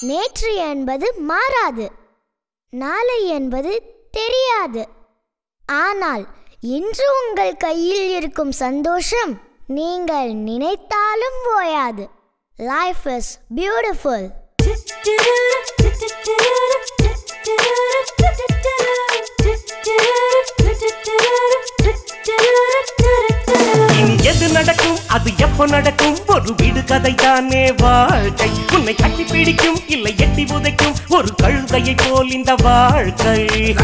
நேற்று என்பது மாறாது நாளை என்பது தெரியாது ஆனால் இன்று உங்கள் கையில் இருக்கும் சந்தோஷம் நீங்கள் நினைத்தாலும் ஓயாது லைஃப் இஸ் பியூட்டிஃபுல் இனி எது நடக்கும் அது எப்போ நடக்கும் ஒரு வீடு கதை தானே வாழ்க்கை உன்னை கட்டி பிடிக்கும் இல்லை எட்டி உதைக்கும் ஒரு கழுதையை போல் இந்த வாழ்க்கை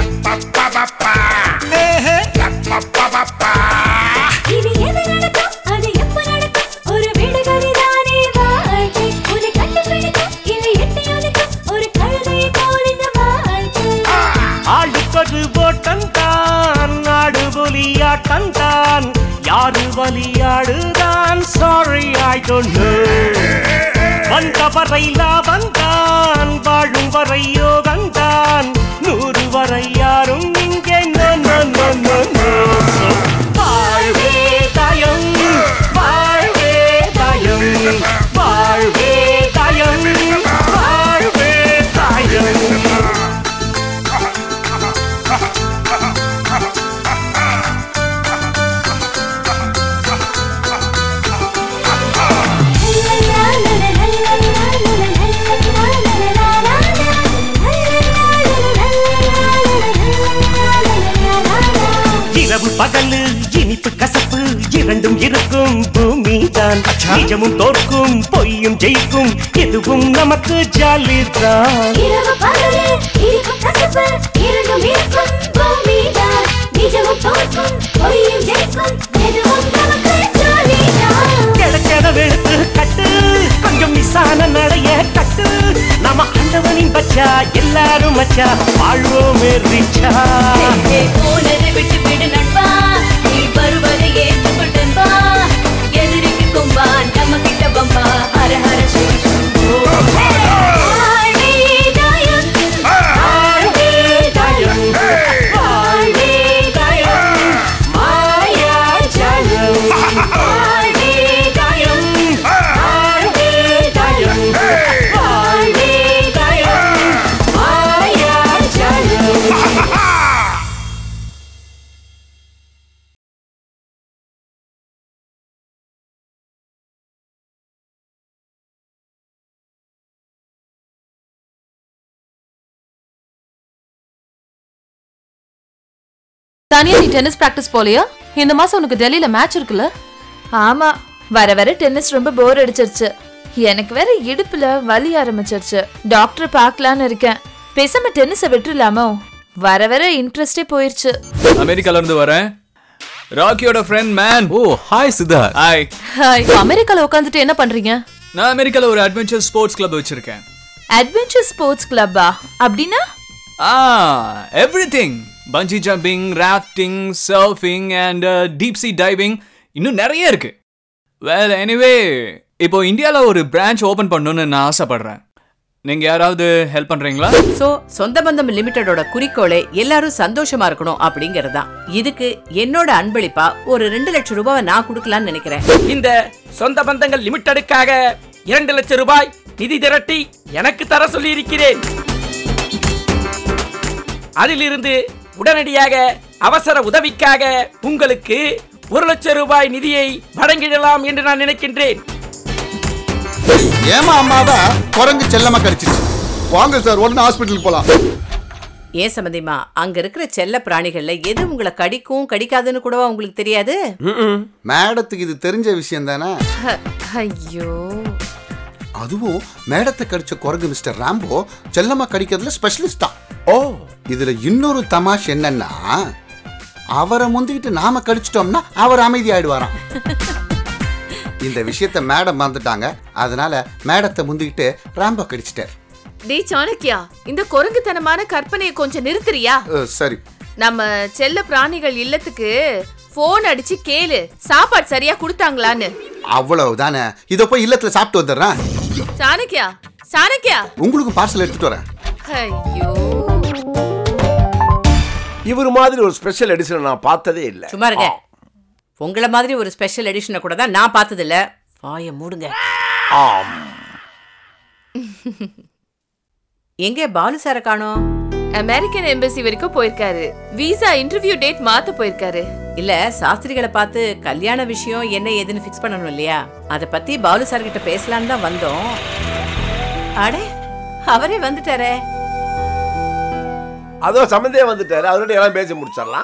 இனி எது நடக்கும் அது எப்ப நடக்கும் ஒரு வீடு கதைதானே வாழ்க்கை உன்னை கண்டுபிடிக்கும் இல்லை எட்டி உதைக்கும் ஒரு கழுதையை போல் இந்த வாழ்க்கை ஆளுக்கொரு ஓட்டந்தான் நாடு ஒலியாட்டந்தான் யாரு வலியாடுதான் சாரி ஐ டோன்ட் நோ வந்த வரை லாபந்தான் வாழும் வரை யோகந்தான் நூறு வரை யாரும் இங்கே no no no no no வாழ்வே தாயம் வாழ்வே தாயம் வாழ்வே தாயம் வாழ்வே தாயம் இரவு பகலு இனிப்பு கசப்பு இரண்டும் இருக்கும் பூமி தான் நிஜமும் தோற்கும் பொய்யும் ஜெயிக்கும் எதுவும் நமக்கு ஜாலிதான் இரவு பகலே இருக்கும் கசப்பு இரண்டும் இருக்கும் பூமிதான் நிஜமும் தோற்கும் பொய்யும் ஜெயிக்கும் எதுவும் நமக்கு ஜாலிதான் கிடக்கிற வெளுத்து கட்டு கொஞ்சம் மிஸ்ஸான நடைய கட்டு நம்ம அண்டவனின் பச்சா எல்லாரும் மச்சா வாழ்வோமே ரிச்சா எங்கே போனதை விட்டு விடு நண்பா நீ வருவதை ஏற்றுக்கொள் நண்பா எதிரிக்கு கொம்பா நம்ம கிட்ட பம்பா ஹர ஹர சிவ சம்போ வாழ்வே தாயம் வாழ்வே தாயம் வாழ்வே தாயம் மாயா ஜாலம் வாழ்வே தாயம் வாழ்வே தாயம் வாழ்வே தாயம் மாயா ஜாலம் தனியா நீ டென்னிஸ் பிராக்டிஸ் போலியா இந்த மாசம் உனக்கு டெல்லியில மேட்ச் இருக்குல்ல ஆமா வர வர டென்னிஸ் ரொம்ப போர் அடிச்சிருச்சு எனக்கு வேற இடுப்புல வலி ஆரம்பிச்சிருச்சு டாக்டர் பார்க்கலான்னு இருக்கேன் பேசாம டென்னிஸை விட்டுலாமோ வர வர இன்ட்ரெஸ்டே போயிருச்சு அமெரிக்கால இருந்து வரேன் ராக்கியோட friend man oh hi Siddharth hi hi அமெரிக்கால உட்காந்துட்டு என்ன பண்றீங்க நான் அமெரிக்கால ஒரு அட்வென்ச்சர் ஸ்போர்ட்ஸ் கிளப் வச்சிருக்கேன் அட்வென்ச்சர் ஸ்போர்ட்ஸ் கிளப்பா அப்படின்னா ஆ everything bungee jumping rafting surfing and deep sea diving இன்னும் நிறைய இருக்கு வேல் எனிவே இப்போ இந்தியால ஒரு பிரான்ச் ஓபன் பண்ணணும்னு நான் ஆசைப்படுறேன் நீங்க யாராவது ஹெல்ப் பண்றீங்களா சோ சொந்த பந்தம் லிமிட்டடோட குறிக்கோளே எல்லாரும் சந்தோஷமா இருக்கணும் அப்படிங்கிறது தான் இதுக்கு என்னோட அன்பளிப்பா ஒரு ரெண்டு லட்சம் ரூபாவை நான் கொடுக்கலாம்னு நினைக்கிறேன் இந்த சொந்த பந்தங்கள் லிமிட்டடுக்காக இரண்டு லட்சம் ரூபாய் நிதி திரட்டி எனக்கு தர சொல்லி இருக்கிறேன் அதிலிருந்து உடனடியாக அவசர உதவிக்காக உங்களுக்கு ஒரு லட்சம் ரூபாய் நிதியை வழங்கிடலாம் என்று நான் நினைக்கின்றேன் ஏமா அம்மாவ குரங்கு செல்லமா கடிச்சிருச்சு வாங்க சார் உடனே ஹாஸ்பிட்டலுக்கு போலாம் ஏன் சம்பந்திமா அங்க இருக்கிற செல்ல பிராணிகள்ல எது உங்களை கடிக்கும் கடிக்காதுன்னு கூடவா உங்களுக்கு தெரியாது மேடத்துக்கு இது தெரிஞ்ச விஷயம் தானே ஐயோ அதுவும் மேடத்தை கடிச்ச குரங்கு மிஸ்டர் ராம்போ செல்லமா கடிக்கிறதுல ஸ்பெஷலிஸ்ட் தான் ஓ இதுல இன்னொரு தமாஷ் என்னன்னா அவரை முந்திக்கிட்டு நாம கடிச்சிட்டோம்னா அவர் அமைதி ஆயிடுவாராம் இந்த விஷயத்த மேடம் மறந்துட்டாங்க அதனால மேடத்தை முந்திக்கிட்டு ராம்போ கடிச்சிட்டார் டேய் சாணக்கியா இந்த குரங்குத்தனமான கற்பனையை கொஞ்சம் நிறுத்துறியா அஹ், சரி நம்ம செல்ல பிராணிகள் இல்லத்துக்கு போன் அடிச்சு கேளு சாப்பாடு சரியா கொடுத்தாங்களான்னு அவ்வளவுதானே இதை போய் இல்லத்துல சாப்பிட்டு வந்துடுறேன் சாணக்கியா சாணக்கியா உங்களுக்கும் பார்சல் எடுத்துட்டு வரேன் ஐயோ இவர் மாதிரி ஒரு ஸ்பெஷல் எடிஷன் நான் பார்த்ததே இல்லை சும்மா இருங்க உங்களை மாதிரி ஒரு ஸ்பெஷல் எடிஷனை கூட தான் நான் பார்த்ததில்ல வாயை மூடுங்க ஆம் எங்கே பாலு சார காணோம் அமெரிக்கன் எம்பசி வரைக்கும் போயிருக்காரு விசா இன்டர்வியூ டேட் மாத்த போயிருக்காரு இல்ல சாஸ்திரிகளை பார்த்து கல்யாண விஷயம் என்ன ஏதுன்னு ஃபிக்ஸ் பண்ணணும் இல்லையா அத பத்தி பாலு சார் கிட்ட பேசலான்னு தான் வந்தோம் அடே அவரே வந்துட்டாரே அதோ சம்மந்தே வந்துட்டாரு அதோட எல்லாம் பேசி முடிச்சிடலாம்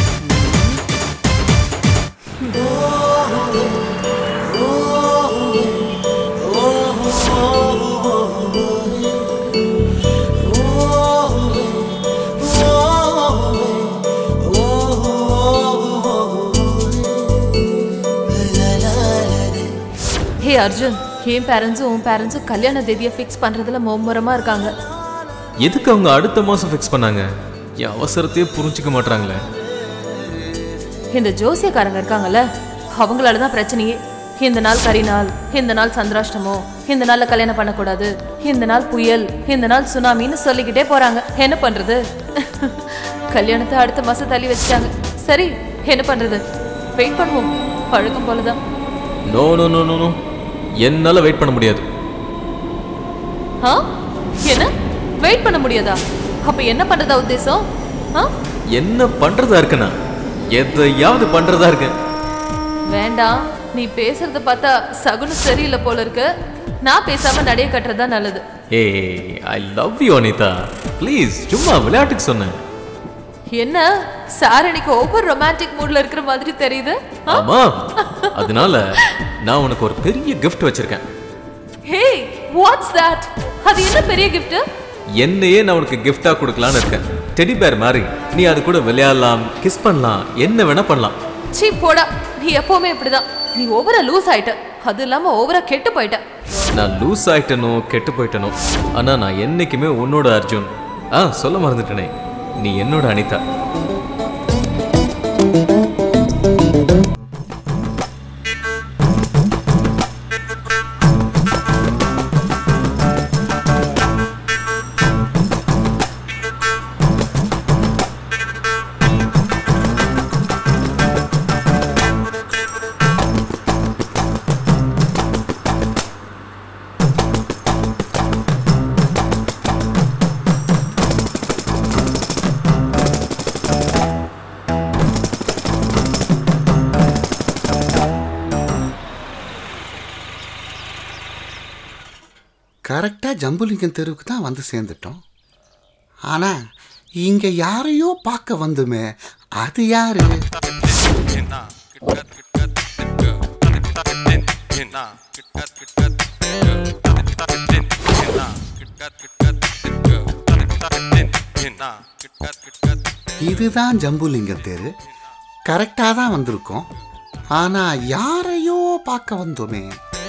ஹே அர்ஜுன் என் பேரண்ட்ஸும் உன் பேரண்ட்ஸும் கல்யாண தேதியை ஃபிக்ஸ் பண்றதுல மும்முரமா இருக்காங்க எதுக்கு அவங்க அடுத்த மாசம் ஃபிக்ஸ் பண்ணாங்க என் அவசரத்தையே புரிஞ்சுக்க மாட்டாங்களே இந்த ஜோசியக்காரங்க இருக்காங்கல்ல அவங்களால தான் பிரச்சனையே இந்த நாள் கரி நாள் இந்த நாள் சந்திராஷ்டமோ இந்த நாள்ல கல்யாணம் பண்ணக்கூடாது இந்த நாள் புயல் இந்த நாள் சுனாமின்னு சொல்லிக்கிட்டே போறாங்க என்ன பண்றது கல்யாணத்தை அடுத்த மாசம் தள்ளி வச்சுட்டாங்க சரி என்ன பண்றது வெயிட் பண்ணுவோம் பழக்கம் போலதான் no no no no no என்னால வெயிட் பண்ண முடியாது ஆ என்ன வெயிட் பண்ண முடியாதா அப்ப என்ன பண்றதா உத்தேசம் ஆ என்ன பண்றதா இருக்குண்ணா எதையாவது பண்றதா இருக்கேன் வேண்டாம் நீ பேசுறத பார்த்தா சகுனம் சரியில்லை போல இருக்கு நான் பேசாம நடைய கட்டுறதா நல்லது ஏ I love you Anitha please சும்மா விளையாட்டுக்கு சொன்னேன் என்ன சார் இன்னைக்கு ஓவர் ரொமான்டிக் மூட்ல இருக்கிற மாதிரி தெரியுது ஆ? ஆமா அதனால நான் உனக்கு ஒரு பெரிய gift வச்சிருக்கேன் ஹே வாட்ஸ் தட் அது என்ன பெரிய gift என்னையே நான் உனக்கு gift-ஆ கொடுக்கலான்னு இருக்கேன் டெடி பேர் மாதிரி நீ அது கூட விளையாடலாம் கிஸ் பண்ணலாம் என்ன வேணா பண்ணலாம் சீ போடா நீ எப்பவுமே இப்படிதான் நீ ஓவரா லூஸ் ஆயிட்ட அது இல்லாம ஓவரா கெட்டு போயிட்ட நான் லூஸ் ஆயிட்டனோ கெட்டு போயிட்டனோ ஆனா நான் என்னைக்குமே உன்னோட அர்ஜுன் ஆ சொல்ல மறந்துட்டேனே நீ என்னோட அனிதா கரெக்டாக ஜம்புலிங்கம் தெருவுக்கு தான் வந்து சேர்ந்துட்டோம் ஆனால் இங்கே யாரையோ பார்க்க வந்துமே அது யாரு இதுதான் ஜம்புலிங்கம் தெரு கரெக்டாக தான் வந்திருக்கோம் ஆனால் யாரையோ பார்க்க வந்தோமே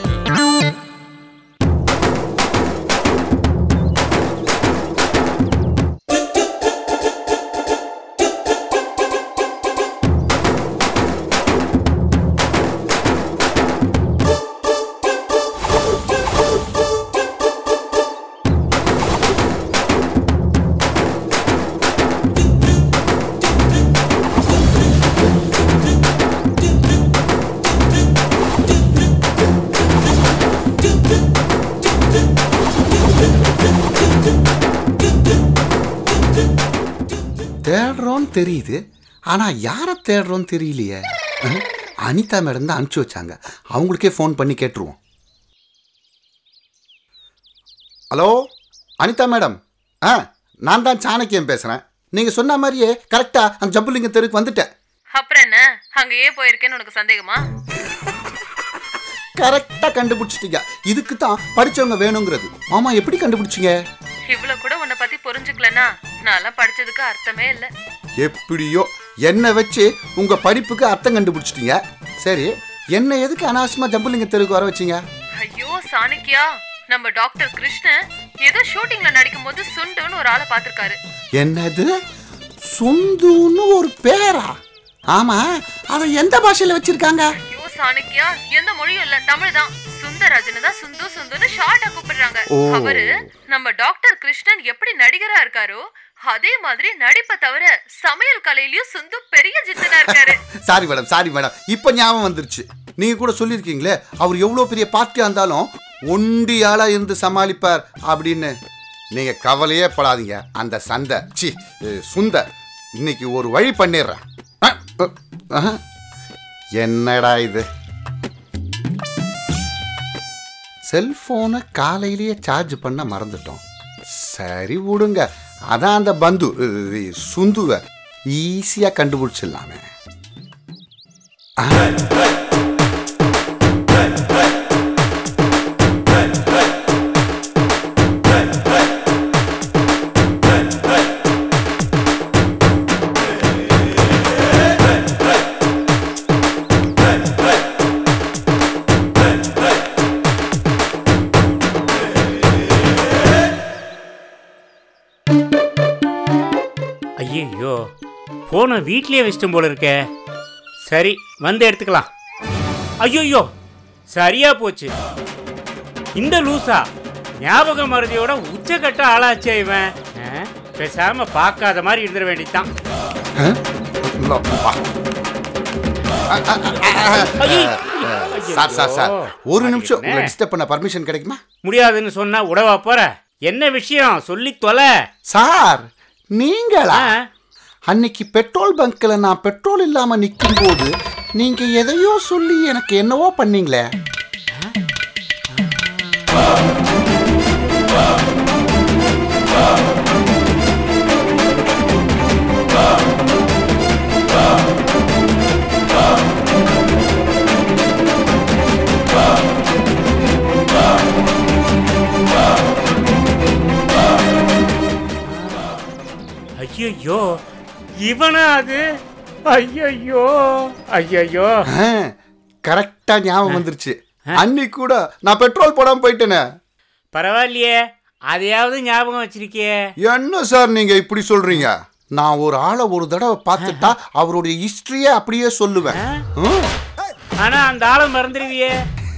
தேடுறோன்னு தெரியுது ஆனால் யாரை தேடுறோன்னு தெரியலையே அஹ், அனிதா மேடம் தான் அனுப்பிச்சி வச்சாங்க அவங்களுக்கே ஃபோன் பண்ணி கேட்டுருவோம் ஹலோ அனிதா மேடம் ஆ நான் தான் சாணக்கியம் பேசுகிறேன் நீங்கள் சொன்ன மாதிரியே கரெக்டாக அந்த ஜம்புலிங்கம் தெருவுக்கு வந்துட்டேன் அப்புறம் என்ன அங்கேயே போயிருக்கேன்னு உனக்கு சந்தேகமா கரெக்டாக கண்டுபிடிச்சிட்டீங்க இதுக்கு தான் படித்தவங்க வேணுங்கிறது ஆமாம் எப்படி கண்டுபிடிச்சிங்க இவ்வளவு கூட உன்னை பத்தி புரிஞ்சுக்கலனா நான்லாம் படிச்சதுக்கு அர்த்தமே இல்ல எப்படியோ என்னை வச்சு உங்கள் படிப்புக்கு அர்த்தம் கண்டுபிடிச்சிட்டீங்க சரி என்ன எதுக்கு அனாவசியமாக ஜம்புலிங்கம் தெருவுக்கு வர வச்சீங்க ஐயோ சாணக்கியா நம்ம டாக்டர் கிருஷ்ணன் ஏதோ ஷூட்டிங்ல நடிக்கும் போது சுண்டுன்னு ஒரு ஆளை பார்த்திருக்காரு என்னது சுந்துன்னு ஒரு பேரா ஆமா அதை எந்த பாஷையில வச்சிருக்காங்க ஐயோ சாணக்கியா எந்த மொழியும் இல்ல தமிழ் தான் சுந்தரராஜன் தான் சுந்து சுந்துன்னு ஷார்ட்டா கூப்பிடுறாங்க ஓ. அவரு நம்ம டாக்டர் கிருஷ்ணன் எப்படி நடிகரா இருக்காரோ அதே மாதிரி நடிப்பை தவிர சமையல் கலையிலயும் சுந்து பெரிய ஜித்தனா இருக்காரு சாரி மேடம் சாரி மேடம் இப்போ ஞாபகம் வந்துருச்சு நீங்க கூட சொல்லியிருக்கீங்களே அவர் எவ்வளோ பெரிய பார்ட்டியா இருந்தாலும் ஒண்டியாளா இருந்து சமாளிப்பார் அப்படின்னு நீங்க கவலையே படாதீங்க அந்த சந்தை சி சுந்தர் இன்னைக்கு ஒரு வழி பண்ணிடுறேன் அ, அ, அஹ. என்னடா இது செல்போனை காலையிலேயே சார்ஜ் பண்ண மறந்துட்டோம் சரி விடுங்க அதான் அந்த பந்து இது, சுந்துவை ஈஸியாக கண்டுபிடிச்சிடலாமே ஆ. ஐயோ போனை வீட்லயே வச்சிட்டும் போல இருக்கே சரி வந்து எடுத்துக்கலாம் ஐயோ சரியா போச்சு இந்த லூசா ஞாபக மருதியோட உச்சக்கட்ட ஆளாச்சே இவன் ஆ? பேசாம பார்க்காத மாதிரி இருந்துட வேண்டியதுதான் சார் சார் சார் ஒரு நிமிஷம் உங்களை டிஸ்டர்ப் பண்ண பர்மிஷன் கிடைக்குமா முடியாதுன்னு சொன்னா உடவா போற என்ன விஷயம் சொல்லி தொலை சார் நீங்களா அன்னைக்கு பெட்ரோல் பங்க்ல நான் பெட்ரோல் இல்லாம நிற்கும் போது நீங்க எதையோ சொல்லி எனக்கு என்னவோ பண்ணீங்களே ஐயோ இவனா அது ஐயோ ஐயோ கரெக்டா ஞாபகம் வந்துருச்சு அன்னைக்கு கூட நான் பெட்ரோல் போடாம போயிட்டேனே பரவாயில்லையே அதையாவது ஞாபகம் வச்சிருக்கியே என்ன சார் நீங்க இப்படி சொல்றீங்க நான் ஒரு ஆளை ஒரு தடவை பார்த்துட்டா அவருடைய ஹிஸ்டரியே அப்படியே சொல்லுவேன் ம். ஆனா அந்த ஆளை மறந்துடுவியே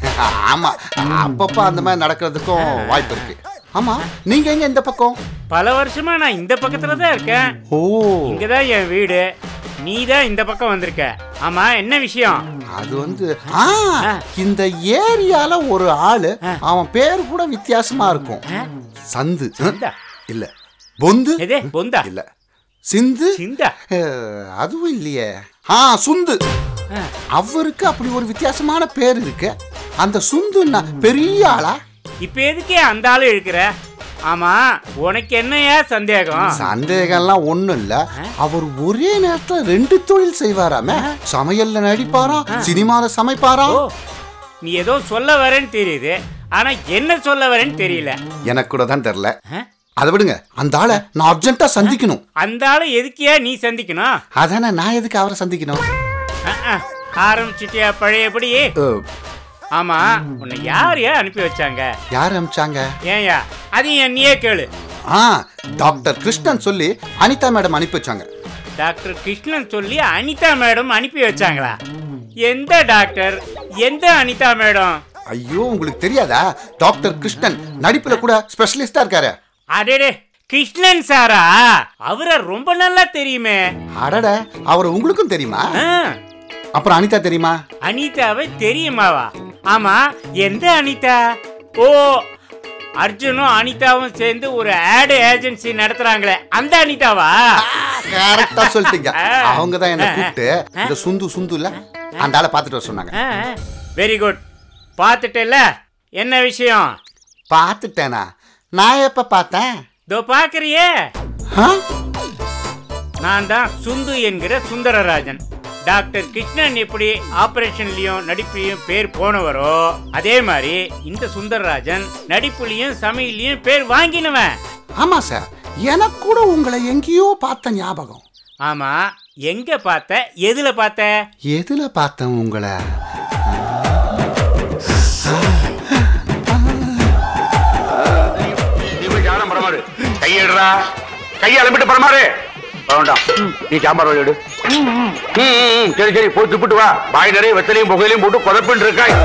ஆமா அப்பப்ப அந்த மாதிரி நடக்கிறதுக்கும் வாய்ப்பு இருக்கு ஆமா நீங்க எங்க இந்த பக்கம் பல வருஷமா நான் இந்த பக்கத்துல தான் இருக்கேன் ஓ இங்கதான் என் வீடு நீ தான் இந்த பக்கம் வந்திருக்க ஆமா என்ன விஷயம் அது வந்து ஆ இந்த ஏரியால ஒரு ஆளு அவன் பேர் கூட வித்தியாசமா இருக்கும் சந்து இல்ல பொந்து எது பொந்தா இல்ல சிந்து சிந்தா அஹ், அதுவும் இல்லையே ஆ சுந்து அவருக்கு அப்படி ஒரு வித்தியாசமான பேர் இருக்கு அந்த சுந்துன்னா பெரிய ஆளா இப்ப எதுக்கே அந்த ஆளு இழுக்கிற ஆமா உனக்கு என்னையா சந்தேகம் சந்தேகம்லாம் ஒண்ணும் இல்ல அவர் ஒரே நேரத்துல ரெண்டு தொழில் செய்வாராமே சமையல்ல நடிப்பாராம் சினிமால சமைப்பாராம் நீ ஏதோ சொல்ல வரேன்னு தெரியுது ஆனா என்ன சொல்ல வரேன்னு தெரியல எனக்கு கூட தான் தெரியல அதை விடுங்க அந்த ஆளை நான் அர்ஜென்ட்டா சந்திக்கணும் அந்த ஆளை எதுக்கியா நீ சந்திக்கணும் அதானே நான் எதுக்கு அவரை சந்திக்கணும் அஹ், அஹ். ஆரம்பிச்சிட்டியா பழையபடி அஹ், ஆமா உன்னை யாரையா அனுப்பி வச்சாங்க யார் அமிச்சாங்க ஏன்யா அதையும் நீயே கேளு ஆ டாக்டர் கிருஷ்ணன் சொல்லி அனிதா மேடம் அனுப்பி வச்சாங்க டாக்டர் கிருஷ்ணன் சொல்லி அனிதா மேடம் அனுப்பி வச்சாங்களா எந்த டாக்டர் எந்த அனிதா மேடம் ஐயோ உங்களுக்கு தெரியாதா டாக்டர் கிருஷ்ணன் நடிப்புல கூட ஸ்பெஷலிஸ்டா இருக்காரு அடடே கிருஷ்ணன் சாரா அவரை ரொம்ப நல்லா தெரியுமே அடட அவர் உங்களுக்கும் தெரியுமா ஆ, அப்புறம் அனிதா தெரியுமா அனிதாவை தெரியுமாவா ஆமா எந்த அனிதா ஓ அர்ஜுனும் அனிதாவும் சேர்ந்து ஒரு ஆடு ஏஜென்சி நடத்துறாங்களே அந்த அனிதாவா கரெக்டா சொல்லிட்டீங்க அவங்க தான் என்ன கூப்பிட்டு இந்த சுந்து சுந்து இல்ல அந்த ஆளை பார்த்துட்டு வர சொன்னாங்க வெரி குட் பார்த்துட்டேல்ல என்ன விஷயம் பார்த்துட்டேனா நான் எப்ப பார்த்தேன் இதோ பாக்குறியே ஆ? நான் தான் சுந்து என்கிற சுந்தரராஜன் டாக்டர் கிருஷ்ணன் எப்படி ஆபரேஷன்லயும் நடிப்புலயும் பேர் போனவரோ அதே மாதிரி இந்த சுந்தரராஜன் நடிப்புலயும் சமையலையும் பேர் வாங்கினவன் ஆமா சார் எனக்கு கூட உங்களை எங்கேயோ பார்த்த ஞாபகம் ஆமா எங்க பார்த்த எதுல பார்த்த எதுல பார்த்தேன் உங்களை நீ போய் சாதம் பரமாறு கையெடுறா கையை அலம்பிட்டு பரமாறு வேண்டாம் நீ சாம்பார் வழி எடு ம், ம், ம், சரி சரி போய் துப்பிட்டு வா பாய் நிறைய வெத்தலையும் புகையிலையும் போட்டு கொதப்பின்னு இருக்காய்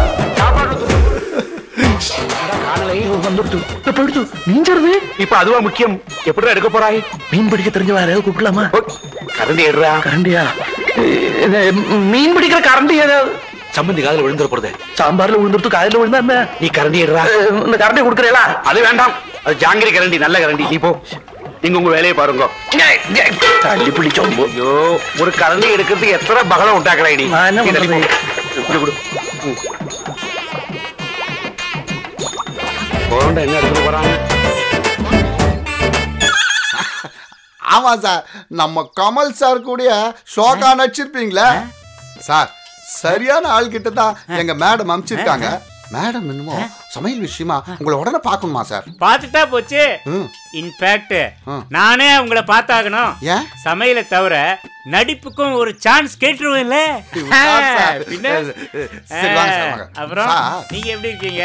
இப்ப அதுவா முக்கியம் எப்படிடா எடுக்க போறாய் மீன் பிடிக்க தெரிஞ்சவா யாராவது கூப்பிடலாமா கரண்டி எடுறா கரண்டியா மீன் பிடிக்கிற கரண்டி ஏதாவது சம்பந்தி காதுல விழுந்துற போறது சாம்பார்ல விழுந்துட்டு காதுல விழுந்தா என்ன நீ கரண்டி எடுறா இந்த கரண்டி கொடுக்கறீங்களா அது வேண்டாம் அது ஜாங்கிரி கரண்டி நல்ல கரண்டி நீ போ நீங்க உங்க வேலையை பாருங்க தள்ளி பிடிச்சோம் ஐயோ ஒரு கரண்டி எடுக்கிறதுக்கு எத்தனை பகலம் உண்டாக்குறா நீ நீ தள்ளி போ. இப்படி கொடு. ம். போறோம்டா, என்ன எடுத்துட்டு போறாங்க ஆமா சார் நம்ம கமல் சார் கூட ஷோகா நடிச்சிருப்பீங்களே சார் சரியான ஆள் கிட்ட தான் எங்க மேடம் அனுப்பிச்சிருக்காங்க மேடம் என்னமோ சமையல் விஷயமா உங்களை உடனே பார்க்கணுமா சார் பார்த்துட்டா போச்சு இன்ஃபேக்ட் நானே உங்களை பார்த்தாகணும் ஏன் சமையலை தவிர நடிப்புக்கும் ஒரு சான்ஸ் கேட்டுருவோம் இல்ல சார், சார். பின்ன சரி, வாங்க சார், வாங்க. அப்புறம் சார். நீங்க எப்படி இருக்கீங்க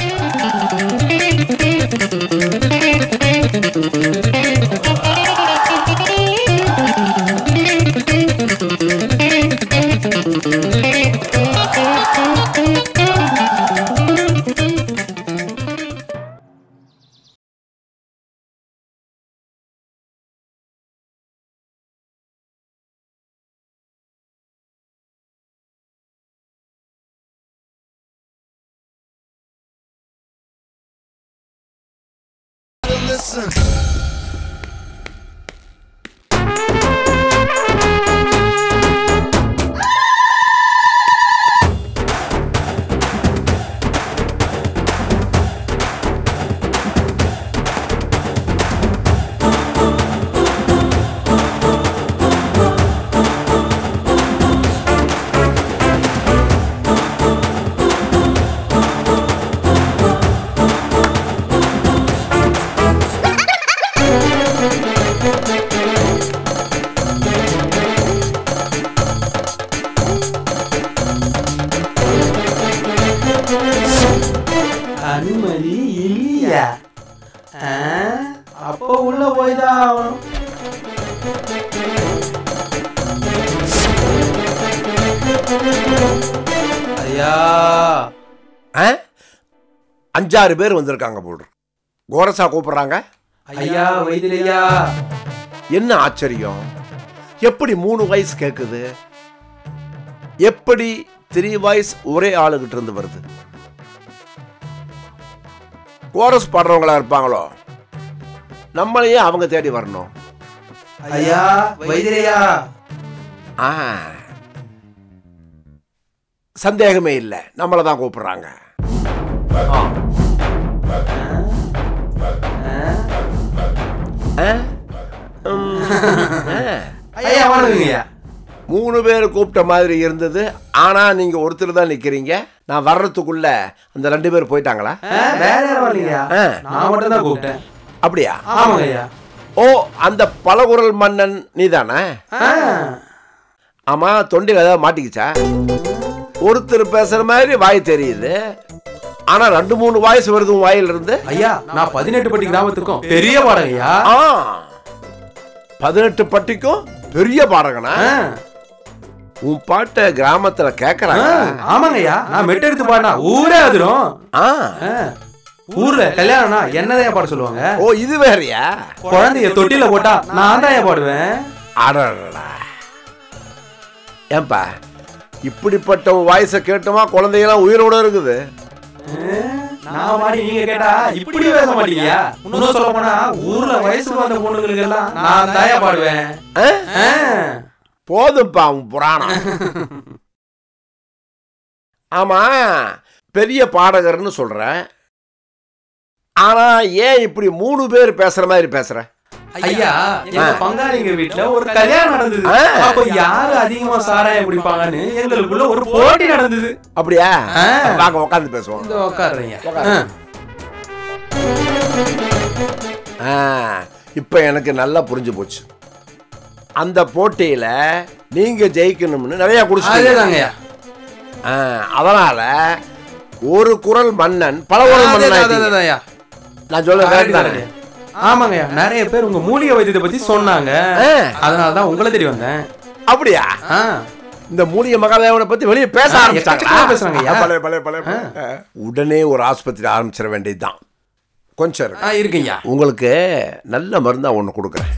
அனுமதி இல்லையா ஆ, அப்போ உள்ள போய் தான் ஆகணும் ஐயா ஆ? அஞ்சாறு பேர் வந்திருக்காங்க போடு கோரசா கூப்பிடுறாங்க ஐயா வைத்திரையா என்ன ஆச்சரியம் எப்படி மூணு வயசு கேக்குது எப்படி த்ரீ வாய்ஸ் ஒரே ஆளுகிட்ட இருந்து வருது கோரஸ் பாடுறவங்களா இருப்பாங்களோ நம்மளையே அவங்க தேடி வரணும் ஐயா வைத்திரையா ஆ சந்தேகமே இல்லை நம்மளை தான் கூப்பிடுறாங்க ஆ. ஆ? ம், ஆ. ஐயா வணக்கங்கய்யா மூணு பேர் கூப்பிட்ட மாதிரி இருந்தது ஆனா நீங்க ஒருத்தர் தான் நிக்கிறீங்க நான் வர்றதுக்குள்ள அந்த ரெண்டு பேர் போயிட்டாங்களா வேற யாரும் வரலையா ஆ. நான் மட்டும் தான் கூப்பிட்டேன் அப்படியா ஆமாங்க ஐயா ஓ அந்த பலகுரல் மன்னன் நீதானே ஆமா தொண்டில் ஏதாவது மாட்டிக்கிச்சா ஒருத்தர் பேசுற மாதிரி வாய் தெரியுது ஆனா ரெண்டு மூணு வாய்ஸ் வருது உன் வாயில இருந்து ஐயா நான் பதினெட்டு பட்டி கிராமத்துக்கும் பெரிய பாடகையா ஆ பதினெட்டு பட்டிக்கும் பெரிய பாடகனா உன் பாட்டை கிராமத்துல கேக்குறாங்க ஆமாங்க ஐயா நான் மெட்டு எடுத்து பாடினா ஊரே அதிரும் ஆ ஊர்ல கல்யாணம்னா என்னதான் பாட சொல்லுவாங்க ஓ இது வேறயா குழந்தைய தொட்டில போட்டா நான் தான் பாடுவேன் அடடா ஏன்பா இப்படிப்பட்ட வாய்ஸை கேட்டோமா குழந்தைகளாம் உயிரோட இருக்குது நான் பாடி நீங்க கேட்டா இப்படி பேச மாட்டீங்க இன்னும் சொல்ல போனா ஊர்ல வயசுக்கு வந்த பொண்ணுங்களுக்கு எல்லாம் நான் தான் பாடுவேன் ஆ? போதும்ப்பா உன் புராணம் ஆமா பெரிய பாடகர்னு சொல்ற ஆனா ஏன் இப்படி மூணு பேர் பேசுற மாதிரி பேசுற ஐயா எங்க பங்காளிங்க வீட்ல ஒரு கல்யாணம் நடந்தது ஆ. அப்ப யாரு அதிகமா சாராயம் குடிப்பாங்கன்னு எங்களுக்குள்ள ஒரு போட்டி நடந்தது அப்படியா ஆ. வாங்க உட்காந்து பேசுவோம் இந்த உட்காருறீங்க ஆ, இப்ப எனக்கு நல்லா புரிஞ்சு போச்சு அந்த போட்டியில நீங்க ஜெயிக்கணும்னு நிறைய அதேதாங்கய்யா. குடிச்சு அதனால ஒரு குரல் மன்னன் பல குரல் அதே மன்னன் தான், ஆயிட்டீங்க. அதே தான்யா. நான் சொல்ல correct தானே? ஆமாங்கய்யா நிறைய பேர் உங்க மூலிகை வைத்தியத்தை பத்தி சொன்னாங்க அதனால தான் உங்களை தேடி வந்தேன் அப்படியா இந்த மூலிகை மகாதேவனை பத்தி வெளியே பேச ஆ, ஆரம்பிச்சாங்க எக்கச்சக்கமா பேசுறாங்கய்யா. பழைய பழைய பழைய உடனே ஒரு ஆஸ்பத்திரி ஆரம்பிச்சிட வேண்டியதுதான் கொஞ்சம் இருக்கு. ஆ, இருக்குய்யா. உங்களுக்கு நல்ல மருந்தா ஒண்ணு கொடுக்குறேன்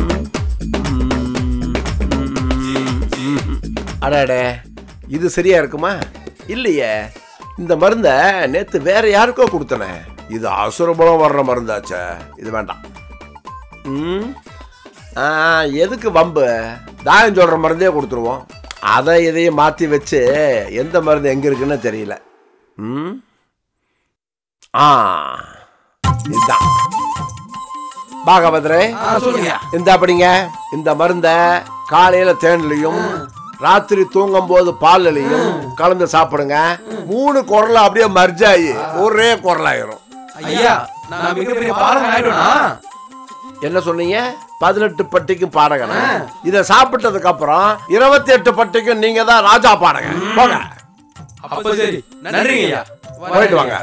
அடடே இது சரியா இருக்குமா இல்லையே இந்த மருந்த நேத்து வேற யாருக்கோ கொடுத்தனே இது அசுரபலம் வர்ற மருந்தாச்சே இது வேண்டாம் ம் ஆ, எதுக்கு வம்பு தாயம் சொல்கிற மருந்தே கொடுத்துருவோம் அதை இதையும் மாற்றி வச்சு எந்த மருந்து எங்கே இருக்குன்னு தெரியல ம் ஆ இதுதான் பாகவதரே ஆ, சொல்லுங்க. இந்த அப்படிங்க இந்த மருந்த காலையில தேன்லையும் ராத்திரி தூங்கும் போது பால்லையும் கலந்து சாப்பிடுங்க மூணு குரல் அப்படியே மர்ஜ் ஆகி ஒரே குரலாயிரும் ஐயா நான் மிகப்பெரிய பாடகன் ஆயிடுவேனா என்ன சொன்னீங்க பதினெட்டு பட்டிக்கும் பாடகனா இத சாப்பிட்டதுக்கு அப்புறம் இருபத்தி எட்டு பட்டிக்கும் நீங்க தான் ராஜா பாடகன் போங்க அப்ப சரி நன்றிங்க ஐயா போயிட்டு வாங்க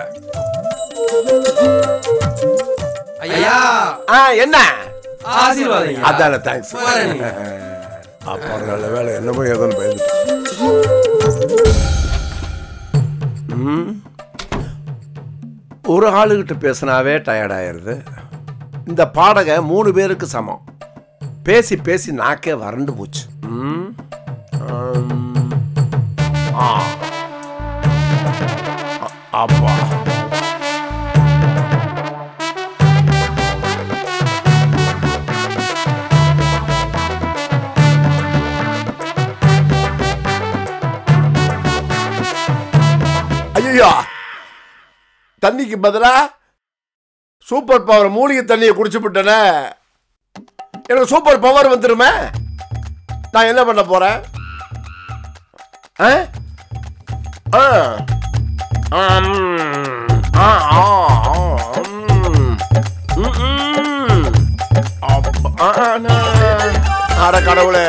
ஐயா ஆ என்ன ஆசீர்வாதம் ஐயா. அதான தேங்க்ஸ் வரேனுங்க. அப்புறம் நல்ல வேலை என்னமோ ஏதோன்னு பயந்துட்டு ம். ஒரு ஆளுகிட்ட பேசினாவே டயர்ட் ஆயிருது இந்த பாடக மூணு பேருக்கு சமம் பேசி பேசி நாக்கே வறண்டு போச்சு ம். ஆம். ஆ. அ- அப்பா ஐயோ தண்ணிக்கு பதிலா சூப்பர் பவர் மூலிகை தண்ணியை குடிச்சு விட்டனே எனக்கு சூப்பர் பவர் வந்துருமே நான் என்ன பண்ண போறேன் ஆ? ஆ. ஆம். ஆ, ஆ, ஆ, ம். ம், ம். அப்ப- ஆ, ஆ, நான். அட கடவுளே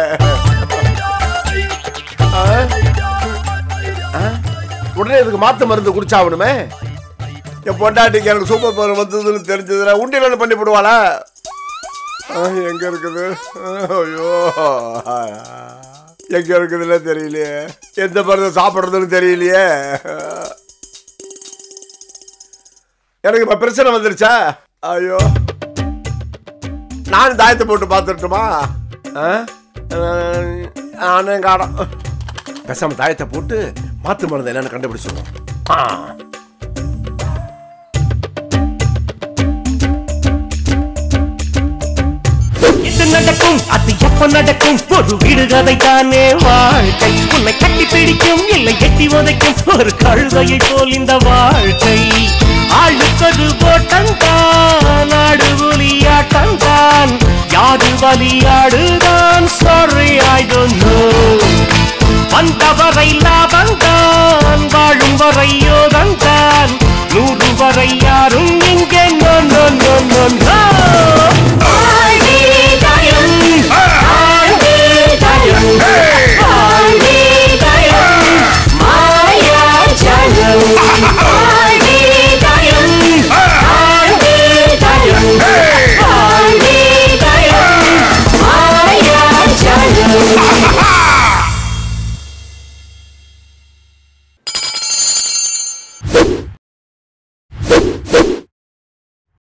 ஆ? ஆ? உடனே இதுக்கு மாத்து மருந்து குடிச்சாகணுமே என் பொண்டாட்டிக்கு எனக்கு சூப்பர் பவர் வந்ததுன்னு தெரிஞ்சதுல உண்டியல் பண்ணி போடுவாளா ஆ, எங்க இருக்குது ஆ, ஐயோ எங்க இருக்குதுன்னு தெரியலையே எந்த மருந்து சாப்பிட்றதுன்னு தெரியலையே எனக்கு இப்ப பிரச்சனை வந்துருச்சா ஐயோ நான் தாயத்தை போட்டு பார்த்துட்டுமா நானே காடம் பேசாம தாயத்தை போட்டு மாத்து மருந்து என்னன்னு கண்டுபிடிச்சிருவோம் ஆ இது நடக்கும் அது எப்ப நடக்கும் ஒரு விடுகதை தானே வாழ்க்கை உன்னை கட்டி பிடிக்கும் இல்லை எட்டி உதைக்கும் ஒரு கழுதையை போல் இந்த வாழ்க்கை ஆளுக்கொரு ஓட்டந்தான் ஆடு புலியாட்டந்தான் யாது வலியாடுதான் சாரி ஐ டோன்ட் நோ வந்தவரை லாபந்தான் வாழும் வரை யோகந்தான் நூறு வரை யாரும் இங்கே no no no no no